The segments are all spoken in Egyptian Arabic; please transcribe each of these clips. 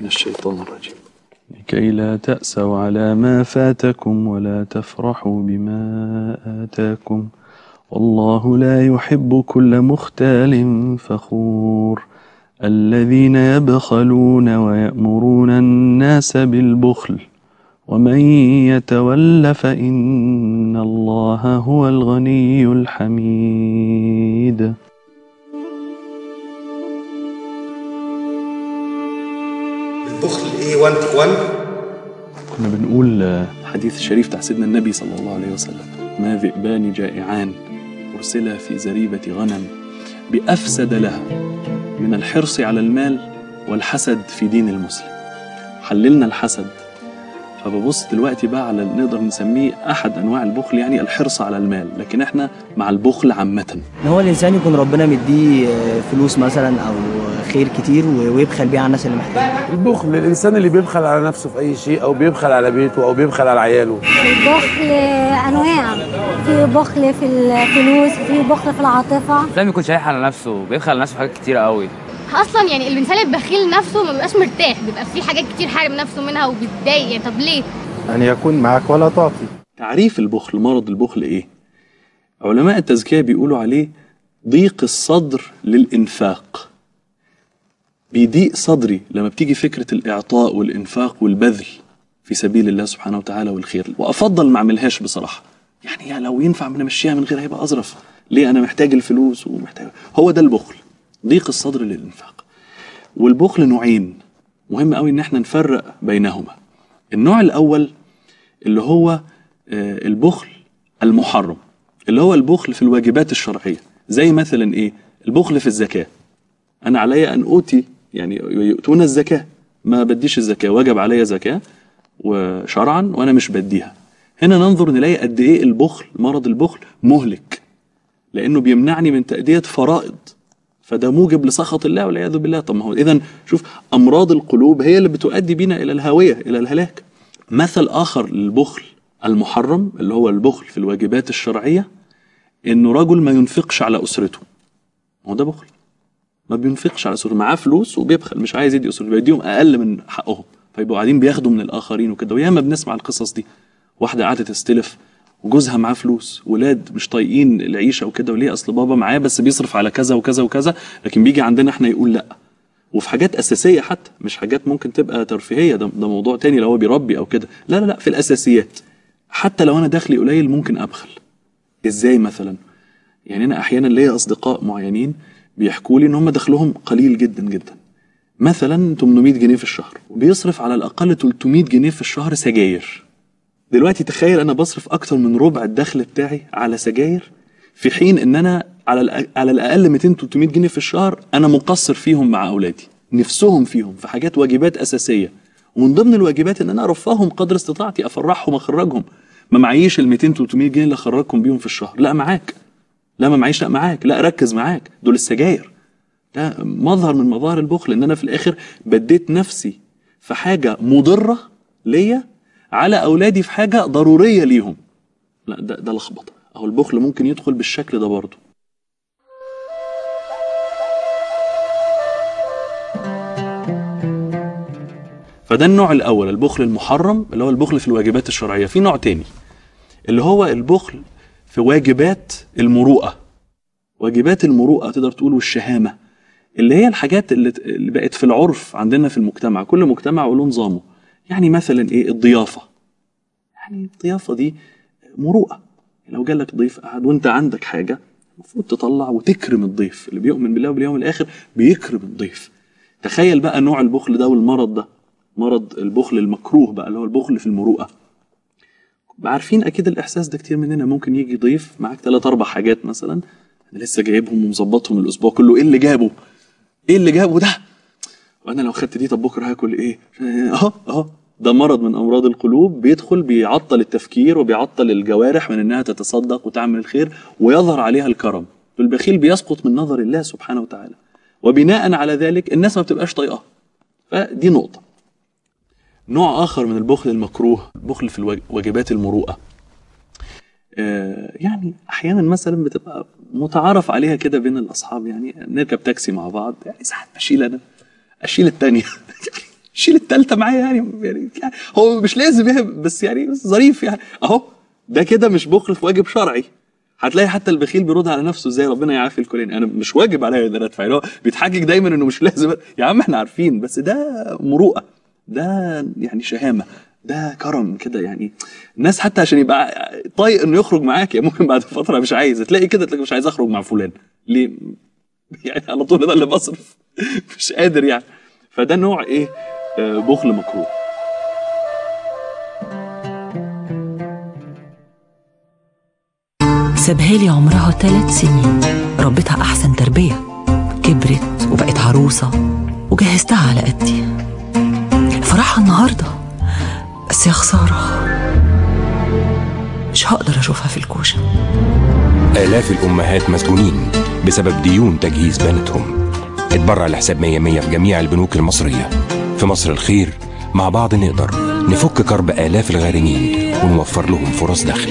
من الشيطان الرجيم لكي لا تأسوا على ما فاتكم ولا تفرحوا بما آتاكم والله لا يحب كل مختال فخور الذين يبخلون ويأمرون الناس بالبخل ومن يتول فإن الله هو الغني الحميد البخل ايه 1 تو 1 كنا بنقول آه، حديث الشريف بتاع سيدنا النبي صلى الله عليه وسلم ما ذئبان جائعان أرسلا في زريبة غنم بأفسد لها من الحرص على المال والحسد في دين المسلم حللنا الحسد فببص دلوقتي بقى على نقدر نسميه أحد أنواع البخل يعني الحرص على المال لكن احنا مع البخل عامةً ان هو الانسان يكون ربنا مديه آه، فلوس مثلا او خير كتير و- ويبخل بيه على الناس اللي محتاجه البخل الانسان اللي بيبخل على نفسه في اي شيء او بيبخل على بيته او بيبخل على عياله البخل انواع في بخل في الفلوس في بخل في العاطفه لازم يكون شايح على نفسه بيبخل على نفسه في حاجات كتير قوي اصلا يعني الانسان البخيل نفسه ما بيبقاش مرتاح بيبقى في حاجات كتير حارم نفسه منها وبيتضايق يعني طب ليه أن يكون معك ولا تعطي تعريف البخل مرض البخل ايه علماء التزكية بيقولوا عليه ضيق الصدر للإنفاق بيضيق صدري لما بتيجي فكرة الإعطاء والإنفاق والبذل في سبيل الله سبحانه وتعالى والخير وأفضل ما أعملهاش بصراحة يعني يا لو ينفع نمشيها من غير هيبقى أظرف ليه أنا محتاج الفلوس ومحتاج هو ده البخل ضيق الصدر للإنفاق والبخل نوعين مهم قوي إن احنا نفرق بينهما النوع الأول اللي هو آه، البخل المحرم اللي هو البخل في الواجبات الشرعية زي مثلا ايه البخل في الزكاة انا علي ان اوتي يعني يؤتون الزكاة ما بديش الزكاة وجب علي زكاة وشرعا وانا مش بديها هنا ننظر نلاقي قد ايه البخل مرض البخل مهلك لانه بيمنعني من تأدية فرائض فده موجب لسخط الله والعياذ بالله طب ما هو اذا شوف امراض القلوب هي اللي بتؤدي بينا الى الهاويه الى الهلاك مثل اخر للبخل المحرم اللي هو البخل في الواجبات الشرعيه انه رجل ما ينفقش على اسرته ما هو ده بخل ما بينفقش على اسرته معاه فلوس وبيبخل مش عايز يدي اسرته بيديهم اقل من حقهم فيبقوا قاعدين بياخدوا من الاخرين وكده وياما بنسمع القصص دي واحده قاعده تستلف وجوزها معاه فلوس ولاد مش طايقين العيشه وكده وليه اصل بابا معاه بس بيصرف على كذا وكذا وكذا لكن بيجي عندنا احنا يقول لا وفي حاجات اساسيه حتى مش حاجات ممكن تبقى ترفيهيه ده, ده موضوع تاني لو هو بيربي او كده لا لا لا في الاساسيات حتى لو انا دخلي قليل ممكن ابخل ازاي مثلا يعني انا احيانا ليا اصدقاء معينين بيحكوا لي ان هم دخلهم قليل جدا جدا مثلا 800 جنيه في الشهر وبيصرف على الاقل 300 جنيه في الشهر سجاير دلوقتي تخيل انا بصرف اكتر من ربع الدخل بتاعي على سجاير في حين ان انا على الأ- على الاقل 200 300 جنيه في الشهر انا مقصر فيهم مع اولادي نفسهم فيهم في حاجات واجبات اساسيه ومن ضمن الواجبات ان انا ارفههم قدر استطاعتي افرحهم اخرجهم ما معيش ال 200 300 جنيه اللي اخرجكم بيهم في الشهر لا معاك لا ما معيش لا معاك لا ركز معاك دول السجاير ده مظهر من مظاهر البخل ان انا في الاخر بديت نفسي في حاجه مضره ليا على اولادي في حاجه ضروريه ليهم لا ده ده لخبطه اهو البخل ممكن يدخل بالشكل ده برضه فده النوع الاول البخل المحرم اللي هو البخل في الواجبات الشرعيه في نوع تاني اللي هو البخل في واجبات المروءه واجبات المروءه تقدر تقول والشهامه اللي هي الحاجات اللي اللي بقت في العرف عندنا في المجتمع كل مجتمع وله نظامه يعني مثلا ايه الضيافه يعني الضيافه دي مروءه لو جالك ضيف قعد وانت عندك حاجه المفروض تطلع وتكرم الضيف اللي بيؤمن بالله وباليوم الاخر بيكرم الضيف تخيل بقى نوع البخل ده والمرض ده مرض البخل المكروه بقى اللي هو البخل في المروءه عارفين اكيد الاحساس ده كتير مننا ممكن يجي ضيف معاك ثلاث اربع حاجات مثلا انا لسه جايبهم ومظبطهم الاسبوع كله ايه اللي جابه ايه اللي جابه ده وانا لو خدت دي طب بكره هاكل ايه اهو اهو ده مرض من امراض القلوب بيدخل بيعطل التفكير وبيعطل الجوارح من انها تتصدق وتعمل الخير ويظهر عليها الكرم البخيل بيسقط من نظر الله سبحانه وتعالى وبناء على ذلك الناس ما بتبقاش طايقاه فدي نقطه نوع اخر من البخل المكروه البخل في الواج- واجبات المروءه آه، يعني احيانا مثلا بتبقى متعارف عليها كده بين الاصحاب يعني نركب تاكسي مع بعض يعني ساعات بشيل انا اشيل التانية شيل التالتة معايا يعني, يعني هو مش لازم يعني بس يعني بس ظريف يعني اهو ده كده مش بخل في واجب شرعي هتلاقي حتى البخيل بيرد على نفسه ازاي ربنا يعافي الكلين انا مش واجب عليا ان انا ادفع يعني هو بيتحجج دايما انه مش لازم يا عم احنا عارفين بس ده مروءه ده يعني شهامه ده كرم كده يعني الناس حتى عشان يبقى طايق انه يخرج معاك يعني ممكن بعد فتره مش عايز تلاقي كده تلاقي مش عايز اخرج مع فلان ليه يعني على طول ده اللي بصرف مش قادر يعني فده نوع ايه آه، بخل مكروه سابها لي عمرها ثلاث سنين ربيتها أحسن تربية كبرت وبقت عروسة وجهزتها على قدي فرحها النهاردة بس يا خسارة مش هقدر أشوفها في الكوشة آلاف الأمهات مسجونين بسبب ديون تجهيز بناتهم اتبرع لحساب 100 100 في جميع البنوك المصرية في مصر الخير مع بعض نقدر نفك كرب آلاف الغارمين ونوفر لهم فرص دخل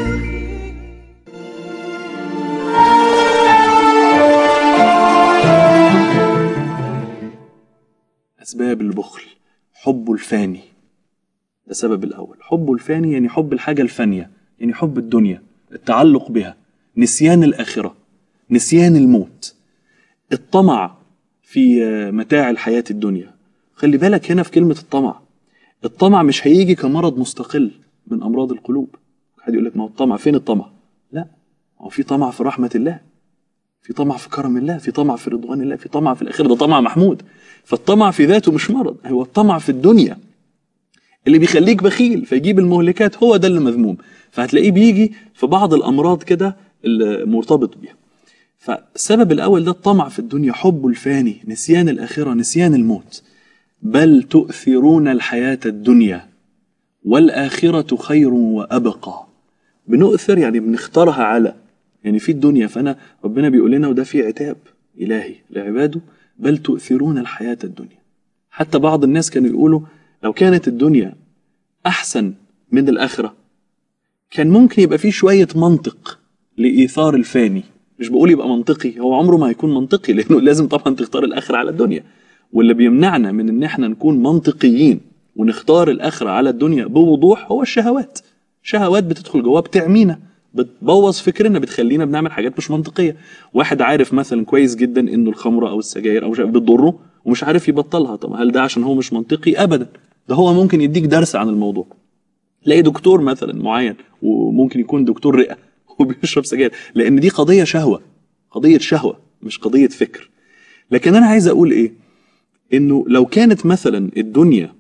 اسباب البخل حبه الفاني ده سبب الاول حبه الفاني يعني حب الحاجه الفانيه يعني حب الدنيا التعلق بها نسيان الاخره نسيان الموت الطمع في آه، متاع الحياه الدنيا خلي بالك هنا في كلمه الطمع الطمع مش هيجي كمرض مستقل من امراض القلوب حد يقول لك ما هو الطمع فين الطمع لا هو في طمع في رحمه الله في طمع في كرم الله في طمع في رضوان الله في طمع في الاخره ده طمع محمود فالطمع في ذاته مش مرض هو الطمع في الدنيا اللي بيخليك بخيل فيجيب المهلكات هو ده اللي مذموم فهتلاقيه بيجي في بعض الامراض كده المرتبط بيها فالسبب الاول ده الطمع في الدنيا حب الفاني نسيان الاخره نسيان الموت بل تؤثرون الحياه الدنيا والاخره خير وابقى بنؤثر يعني بنختارها على يعني في الدنيا فانا ربنا بيقول لنا وده في عتاب الهي لعباده بل تؤثرون الحياه الدنيا حتى بعض الناس كانوا يقولوا لو كانت الدنيا احسن من الاخره كان ممكن يبقى فيه شويه منطق لايثار الفاني مش بقول يبقى منطقي هو عمره ما هيكون منطقي لانه لازم طبعا تختار الاخره على الدنيا واللي بيمنعنا من ان احنا نكون منطقيين ونختار الاخره على الدنيا بوضوح هو الشهوات شهوات بتدخل جواه بتعمينا بتبوظ فكرنا بتخلينا بنعمل حاجات مش منطقيه واحد عارف مثلا كويس جدا انه الخمره او السجاير او مش عارف بتضره ومش عارف يبطلها طب هل ده عشان هو مش منطقي ابدا ده هو ممكن يديك درس عن الموضوع تلاقي دكتور مثلا معين وممكن يكون دكتور رئه وبيشرب سجاير لان دي قضيه شهوه قضيه شهوه مش قضيه فكر لكن انا عايز اقول ايه انه لو كانت مثلا الدنيا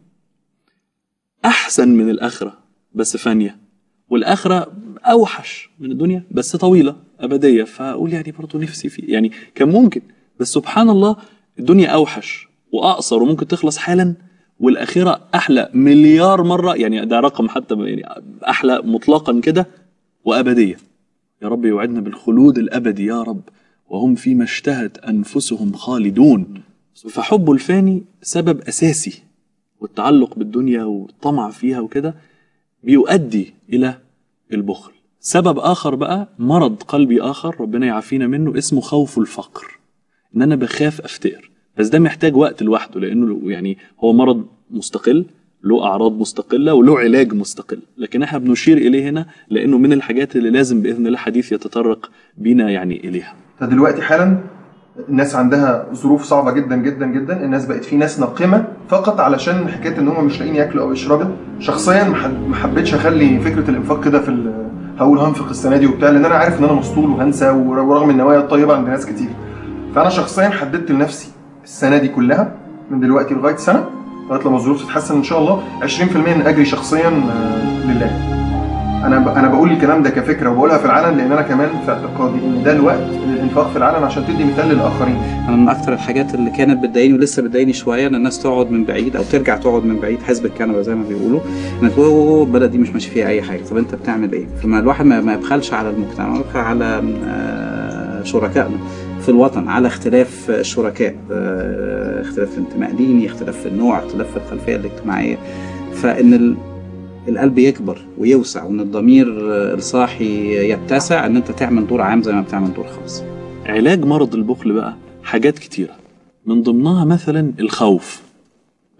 احسن من الاخره بس فانيه والاخره اوحش من الدنيا بس طويله ابديه فاقول يعني برضه نفسي فيه يعني كان ممكن بس سبحان الله الدنيا اوحش واقصر وممكن تخلص حالا والاخره احلى مليار مره يعني ده رقم حتى يعني احلى مطلقا كده وابديه يا رب يوعدنا بالخلود الابدي يا رب وهم فيما اشتهت انفسهم خالدون فحب الفاني سبب اساسي والتعلق بالدنيا والطمع فيها وكده بيؤدي الى البخل سبب اخر بقى مرض قلبي اخر ربنا يعافينا منه اسمه خوف الفقر ان انا بخاف افتقر بس ده محتاج وقت لوحده لانه يعني هو مرض مستقل له اعراض مستقله وله علاج مستقل لكن احنا بنشير اليه هنا لانه من الحاجات اللي لازم باذن الله حديث يتطرق بينا يعني اليها فدلوقتي حالا الناس عندها ظروف صعبه جدا جدا جدا الناس بقت في ناس ناقمه فقط علشان حكايه ان هم مش لاقيين ياكلوا او يشربوا شخصيا ما حد- ما حبيتش اخلي فكره الانفاق كده في ال- هقول هنفق السنه دي وبتاع لان انا عارف ان انا مسطول وهنسى ور- ورغم النوايا الطيبه عند ناس كتير فانا شخصيا حددت لنفسي السنه دي كلها من دلوقتي لغايه سنه لغايه لما الظروف تتحسن ان شاء الله 20% من اجري شخصيا آه، لله انا ب... انا بقول الكلام ده كفكره وبقولها في العلن لان انا كمان في اعتقادي ان ده الوقت للانفاق في العلن عشان تدي مثال للاخرين انا من اكتر الحاجات اللي كانت بتضايقني ولسه بتضايقني شويه ان الناس تقعد من بعيد او ترجع تقعد من بعيد حزب الكنبه زي ما بيقولوا انك تقول "أوه، البلد دي مش ماشي فيها اي حاجه طب انت بتعمل ايه؟ فما الواحد ما ما يبخلش على المجتمع يبخل على آه، شركائنا في الوطن على اختلاف الشركاء آه، اختلاف في انتماء ديني اختلاف في النوع اختلاف في الخلفيه الاجتماعيه فان ال- القلب يكبر ويوسع وان الضمير آه، الصاحي يتسع ان انت تعمل دور عام زي ما بتعمل دور خاص علاج مرض البخل بقى حاجات كتيرة من ضمنها مثلا الخوف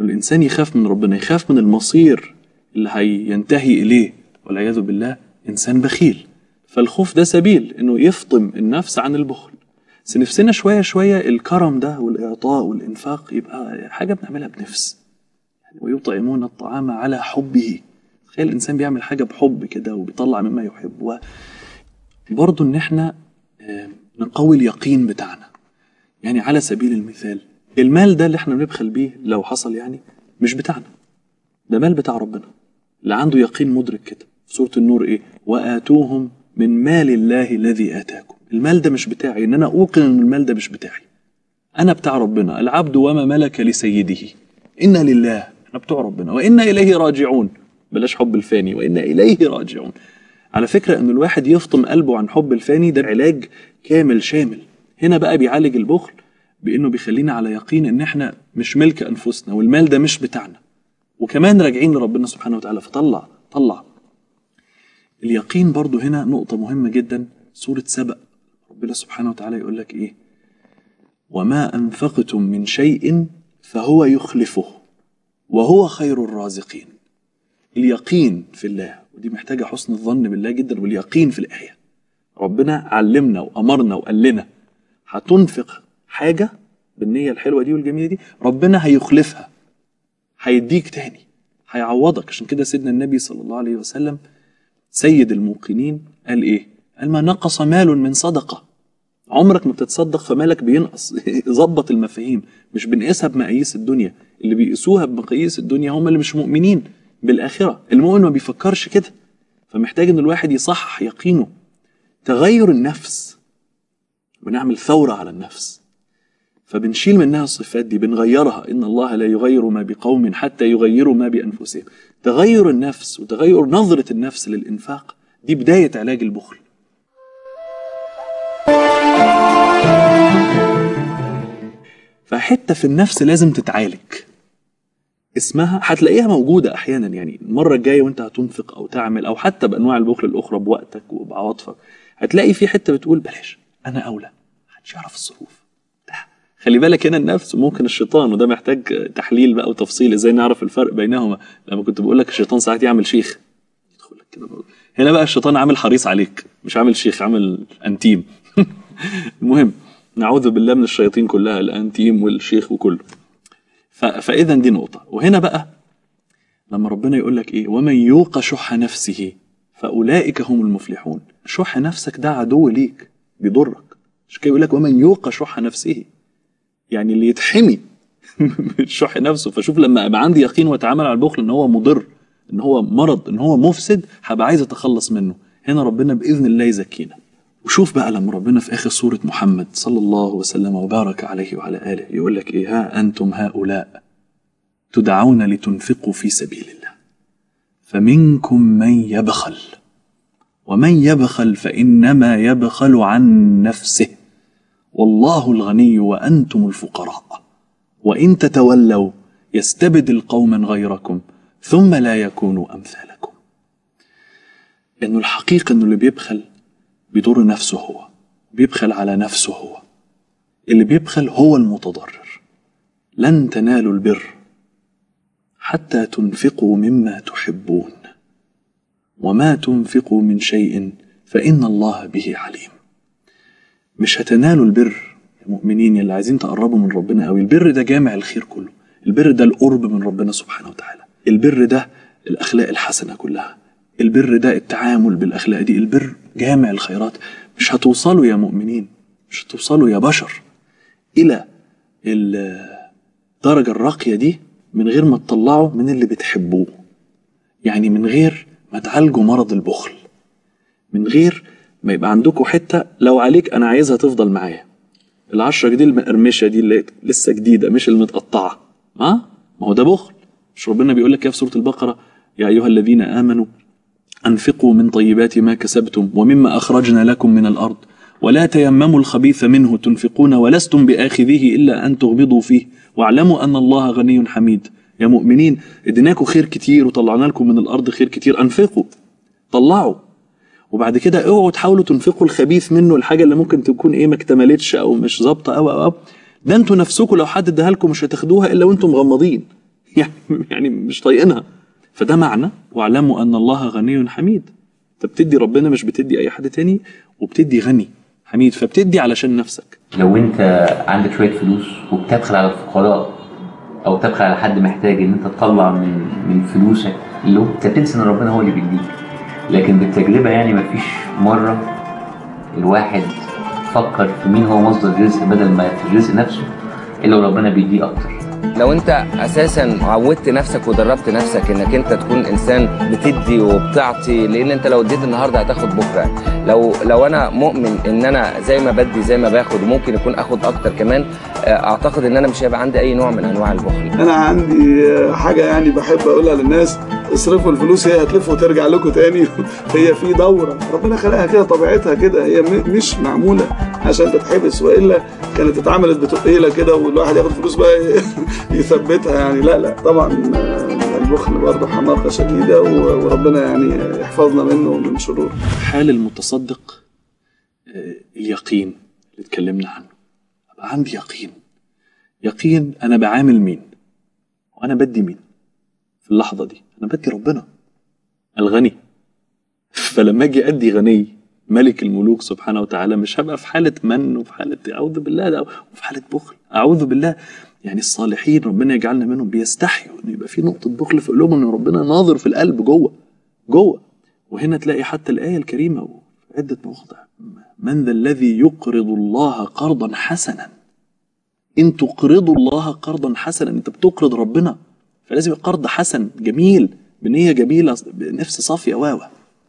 الانسان يخاف من ربنا يخاف من المصير اللي هينتهي اليه والعياذ بالله انسان بخيل فالخوف ده سبيل انه يفطم النفس عن البخل بس نفسنا شويه شويه الكرم ده والاعطاء والانفاق يبقى حاجه بنعملها بنفس يعني ويطعمون الطعام على حبه تخيل الانسان بيعمل حاجه بحب كده وبيطلع مما يحب برضه ان احنا آه، نقوي اليقين بتاعنا يعني على سبيل المثال المال ده اللي احنا بنبخل بيه لو حصل يعني مش بتاعنا ده مال بتاع ربنا اللي عنده يقين مدرك كده في سورة النور ايه وآتوهم من مال الله الذي آتاكم المال ده مش بتاعي ان انا اوقن ان المال ده مش بتاعي انا بتاع ربنا العبد وما ملك لسيده إنا لله احنا بتوع ربنا وإنا إليه راجعون بلاش حب الفاني وإنا إليه راجعون على فكرة ان الواحد يفطم قلبه عن حب الفاني ده علاج كامل شامل هنا بقى بيعالج البخل بانه بيخلينا على يقين ان احنا مش ملك انفسنا والمال ده مش بتاعنا وكمان راجعين لربنا سبحانه وتعالى فطلع طلع اليقين برضو هنا نقطة مهمة جدا سورة سبأ ربنا سبحانه وتعالى يقول لك ايه وما أنفقتم من شيء فهو يخلفه وهو خير الرازقين اليقين في الله ودي محتاجة حسن الظن بالله جدا واليقين في الآية ربنا علمنا وأمرنا وقال لنا هتنفق حاجة بالنية الحلوة دي والجميلة دي ربنا هيخلفها هيديك تاني هيعوضك عشان كده سيدنا النبي صلى الله عليه وسلم سيد الموقنين قال ايه قال ما نقص مال من صدقة عمرك ما بتتصدق فمالك بينقص ظبط المفاهيم مش بنقيسها بمقاييس الدنيا اللي بيقيسوها بمقاييس الدنيا هم اللي مش مؤمنين بالآخرة المؤمن ما بيفكرش كده فمحتاج ان الواحد يصحح يقينه تغير النفس بنعمل ثورة على النفس فبنشيل منها الصفات دي بنغيرها إن الله لا يغير ما بقوم حتى يغيروا ما بأنفسهم تغير النفس وتغير نظرة النفس للإنفاق دي بداية علاج البخل فحتة في النفس لازم تتعالج اسمها هتلاقيها موجودة أحيانا يعني المرة الجاية وأنت هتنفق أو تعمل أو حتى بأنواع البخل الأخرى بوقتك وبعواطفك هتلاقي في حتة بتقول بلاش أنا أولى محدش يعرف الظروف خلي بالك هنا النفس وممكن الشيطان وده محتاج تحليل بقى وتفصيل ازاي نعرف الفرق بينهما لما كنت بقول لك الشيطان ساعات يعمل شيخ يدخل لك كده برضه. هنا بقى الشيطان عامل حريص عليك مش عامل شيخ عامل انتيم المهم نعوذ بالله من الشياطين كلها الانتيم والشيخ وكله ف... فاذا دي نقطه وهنا بقى لما ربنا يقول لك ايه ومن يوق شح نفسه فاولئك هم المفلحون شح نفسك ده عدو ليك بيضرك مش كده يقول لك ومن يوق شح نفسه يعني اللي يتحمي من شح نفسه فشوف لما ابقى عندي يقين واتعامل على البخل ان هو مضر ان هو مرض ان هو مفسد هبقى عايز اتخلص منه هنا ربنا باذن الله يزكينا وشوف بقى لما ربنا في اخر سوره محمد صلى الله وسلم وبارك عليه وعلى اله يقول لك ايه ها انتم هؤلاء تدعون لتنفقوا في سبيل الله فمنكم من يبخل ومن يبخل فانما يبخل عن نفسه والله الغني وانتم الفقراء وان تتولوا يستبدل قوما غيركم ثم لا يكونوا امثالكم انه الحقيقه انه اللي بيبخل بيضر نفسه هو بيبخل على نفسه هو اللي بيبخل هو المتضرر لن تنالوا البر حتى تنفقوا مما تحبون وما تنفقوا من شيء فان الله به عليم مش هتنالوا البر يا مؤمنين يا اللي عايزين تقربوا من ربنا قوي البر ده جامع الخير كله البر ده القرب من ربنا سبحانه وتعالى البر ده الاخلاق الحسنه كلها البر ده التعامل بالاخلاق دي البر جامع الخيرات مش هتوصلوا يا مؤمنين مش هتوصلوا يا بشر الى الدرجه الراقيه دي من غير ما تطلعوا من اللي بتحبوه يعني من غير ما تعالجوا مرض البخل من غير ما يبقى عندكم حته لو عليك انا عايزها تفضل معايا العشرة دي المقرمشه دي اللي لسه جديده مش المتقطعه ها ما هو ده بخل مش ربنا بيقول لك في سوره البقره يا ايها الذين امنوا انفقوا من طيبات ما كسبتم ومما اخرجنا لكم من الارض ولا تيمموا الخبيث منه تنفقون ولستم باخذيه الا ان تغمضوا فيه واعلموا ان الله غني حميد يا مؤمنين اديناكم خير كتير وطلعنا لكم من الارض خير كتير انفقوا طلعوا وبعد كده اوعوا تحاولوا تنفقوا الخبيث منه الحاجه اللي ممكن تكون ايه ما اكتملتش او مش ظابطه او او ده انتوا نفسكم لو حد اداها لكم مش هتاخدوها الا وانتم مغمضين يعني يعني مش طايقينها فده معنى واعلموا ان الله غني حميد انت بتدي ربنا مش بتدي اي حد تاني وبتدي غني حميد فبتدي علشان نفسك لو انت عندك شويه فلوس وبتبخل على الفقراء او تبخل على حد محتاج ان انت تطلع من من فلوسك له انت بتنسى ان ربنا هو اللي بيديك لكن بالتجربه يعني مفيش مره الواحد فكر في مين هو مصدر الرزق بدل ما في الرزق نفسه الا وربنا بيديه اكتر لو انت اساسا عودت نفسك ودربت نفسك انك انت تكون انسان بتدي وبتعطي لان انت لو اديت النهارده هتاخد بكره لو لو انا مؤمن ان انا زي ما بدي زي ما باخد وممكن يكون اخد اكتر كمان اعتقد ان انا مش هيبقى عندي اي نوع من انواع البخل انا عندي حاجه يعني بحب اقولها للناس اصرفوا الفلوس هي هتلف وترجع لكم تاني هي في دوره ربنا خلقها كده طبيعتها كده هي مش معموله عشان تتحبس والا كانت اتعملت بتقيله كده والواحد ياخد فلوس بقى يثبتها يعني لا لا طبعا البخل برضه حماقه شديده وربنا يعني يحفظنا منه ومن شرور حال المتصدق اليقين اللي اتكلمنا عنه أبقى عندي يقين يقين أنا بعامل مين وأنا بدي مين في اللحظة دي أنا بدي ربنا الغني فلما أجي أدي غني ملك الملوك سبحانه وتعالى مش هبقى في حالة من وفي حالة أعوذ بالله ده وفي حالة بخل أعوذ بالله يعني الصالحين ربنا يجعلنا منهم بيستحيوا إن يبقى في نقطة بخل في قلوبهم إن ربنا ناظر في القلب جوه جوه وهنا تلاقي حتى الآية الكريمة في عدة مواضع من ذا الذي يقرض الله قرضا حسنا إن تقرضوا الله قرضا حسنا أنت بتقرض ربنا فلازم يبقى قرض حسن جميل بنية جميلة بنفس صافية واوا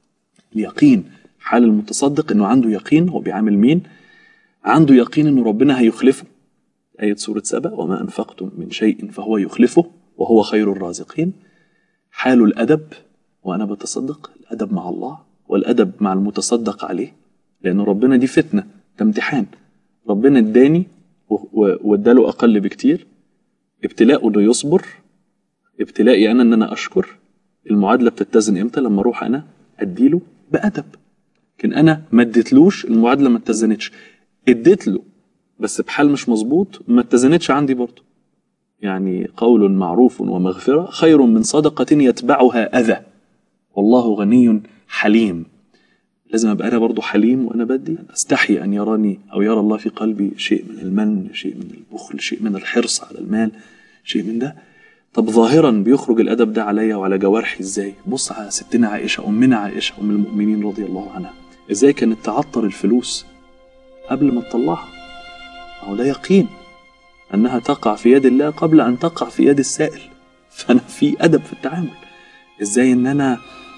اليقين حال المتصدق انه عنده يقين هو بيعامل مين عنده يقين انه ربنا هيخلفه آية سورة سبأ وما أنفقتم من شيء فهو يخلفه وهو خير الرازقين حال الأدب وأنا بتصدق الأدب مع الله والأدب مع المتصدق عليه لأن ربنا دي فتنة ده امتحان ربنا اداني واداله أقل بكتير ابتلاءه انه يصبر ابتلائي أنا إن أنا أشكر المعادلة بتتزن إمتى لما أروح أنا أديله بأدب لكن أنا ما اديتلوش المعادلة ما اتزنتش اديت له بس بحال مش مظبوط ما اتزنتش عندي برضه يعني قول معروف ومغفرة خير من صدقة يتبعها أذى والله غني حليم لازم أبقى أنا برضه حليم وأنا بدي أستحي أن يراني أو يرى الله في قلبي شيء من المن شيء من البخل شيء من الحرص على المال شيء من ده طب ظاهرا بيخرج الأدب ده عليا وعلى جوارحي إزاي بص على ستنا عائشة أمنا عائشة أم المؤمنين رضي الله عنها إزاي كانت تعطر الفلوس قبل ما تطلعها هو ده يقين أنها تقع في يد الله قبل أن تقع في يد السائل فأنا في أدب في التعامل إزاي إن أنا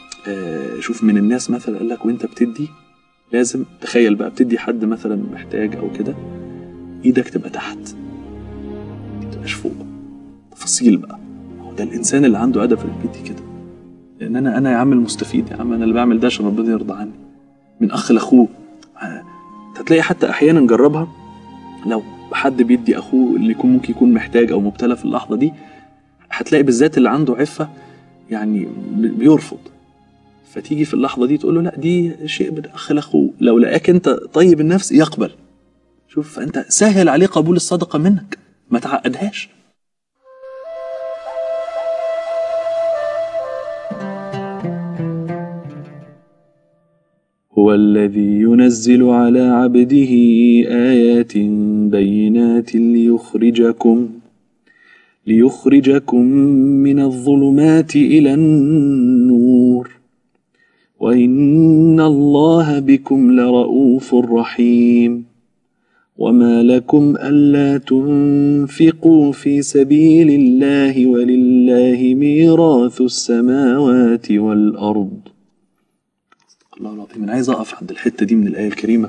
شوف من الناس مثلا قال لك وأنت بتدي لازم تخيل بقى بتدي حد مثلا محتاج أو كده إيدك تبقى تحت ما تبقاش فوق تفاصيل بقى هو ده الإنسان اللي عنده أدب في بيدي كده لأن أنا أنا يا عم المستفيد يا عم أنا اللي بعمل ده عشان ربنا يرضى عني من أخ لأخوه هتلاقي حتى أحيانا نجربها لو حد بيدي اخوه اللي يكون ممكن يكون محتاج او مبتلى في اللحظه دي هتلاقي بالذات اللي عنده عفه يعني بيرفض فتيجي في اللحظه دي تقول له لا دي شيء من اخ لاخوه لو لقاك انت طيب النفس يقبل شوف انت سهل عليه قبول الصدقه منك ما تعقدهاش هو الذي ينزل على عبده آيات بينات ليخرجكم ليخرجكم من الظلمات إلى النور وإن الله بكم لرؤوف رحيم وما لكم ألا تنفقوا في سبيل الله ولله ميراث السماوات والأرض الله العظيم انا عايز اقف عند الحته دي من الايه الكريمه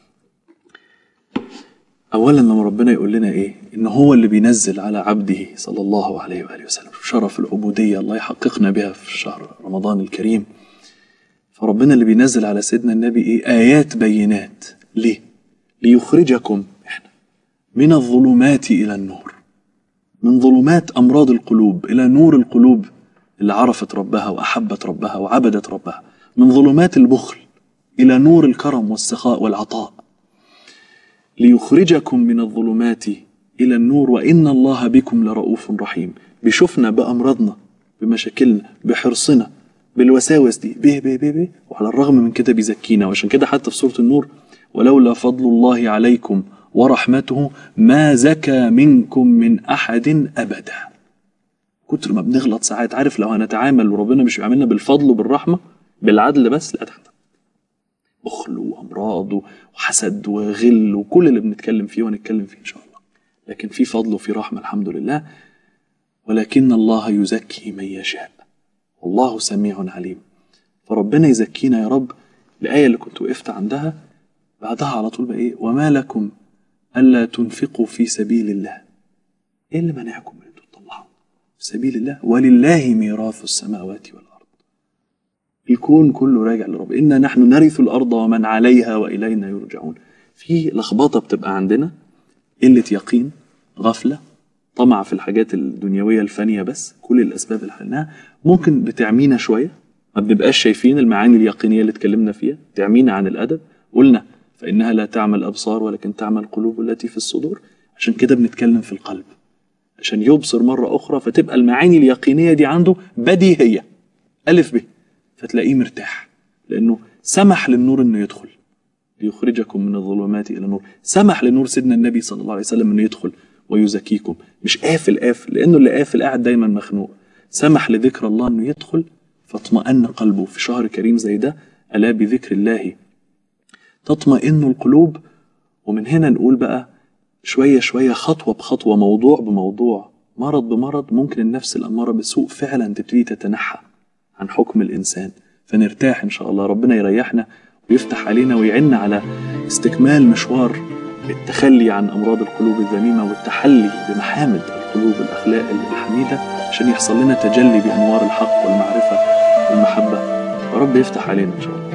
اولا لما ربنا يقول لنا ايه ان هو اللي بينزل على عبده صلى الله عليه واله وسلم شرف العبوديه الله يحققنا بها في شهر رمضان الكريم فربنا اللي بينزل على سيدنا النبي ايه ايات بينات ليه ليخرجكم احنا من الظلمات الى النور من ظلمات امراض القلوب الى نور القلوب اللي عرفت ربها واحبت ربها وعبدت ربها من ظلمات البخل الى نور الكرم والسخاء والعطاء ليخرجكم من الظلمات إلى النور وإن الله بكم لرؤوف رحيم بيشوفنا بأمراضنا بمشاكلنا بحرصنا بالوساوس دي به به به به وعلى الرغم من كده بيزكينا وعشان كده حتى في سورة النور ولولا فضل الله عليكم ورحمته ما زكى منكم من أحد أبدا كتر ما بنغلط ساعات عارف لو هنتعامل وربنا مش بيعاملنا بالفضل وبالرحمة بالعدل بس لا ده احنا بخل وأمراض وحسد وغل وكل اللي بنتكلم فيه وهنتكلم فيه إن شاء الله لكن في فضل وفي رحمة الحمد لله ولكن الله يزكي من يشاء والله سميع عليم فربنا يزكينا يا رب الآية اللي كنت وقفت عندها بعدها على طول بقى إيه وما لكم ألا تنفقوا في سبيل الله إيه اللي منعكم من أن تطلعوا في سبيل الله ولله ميراث السماوات والأرض الكون كله راجع لرب إنا نحن نرث الأرض ومن عليها وإلينا يرجعون في لخبطة بتبقى عندنا قلة يقين غفلة طمع في الحاجات الدنيوية الفانية بس كل الأسباب اللي حلناها ممكن بتعمينا شوية ما بنبقاش شايفين المعاني اليقينية اللي اتكلمنا فيها تعمينا عن الأدب قلنا فإنها لا تعمى الأبصار ولكن تعمى القلوب التي في الصدور عشان كده بنتكلم في القلب عشان يبصر مرة أخرى فتبقى المعاني اليقينية دي عنده بديهية ألف به فتلاقيه مرتاح لأنه سمح للنور إنه يدخل ليخرجكم من الظلمات إلى النور سمح لنور سيدنا النبي صلى الله عليه وسلم إنه يدخل ويزكيكم مش قافل قافل لأنه اللي قافل قاعد دايما مخنوق سمح لذكر الله إنه يدخل فاطمأن قلبه في شهر كريم زي ده ألا بذكر الله تطمئن القلوب ومن هنا نقول بقى شوية شوية خطوة بخطوة موضوع بموضوع مرض بمرض ممكن النفس الأمارة بالسوء فعلا تبتدي تتنحى عن حكم الإنسان فنرتاح إن شاء الله ربنا يريحنا ويفتح علينا ويعنا على استكمال مشوار التخلي عن أمراض القلوب الذميمة والتحلي بمحامد القلوب الأخلاق الحميدة عشان يحصل لنا تجلي بأنوار الحق والمعرفة والمحبة ورب يفتح علينا إن شاء الله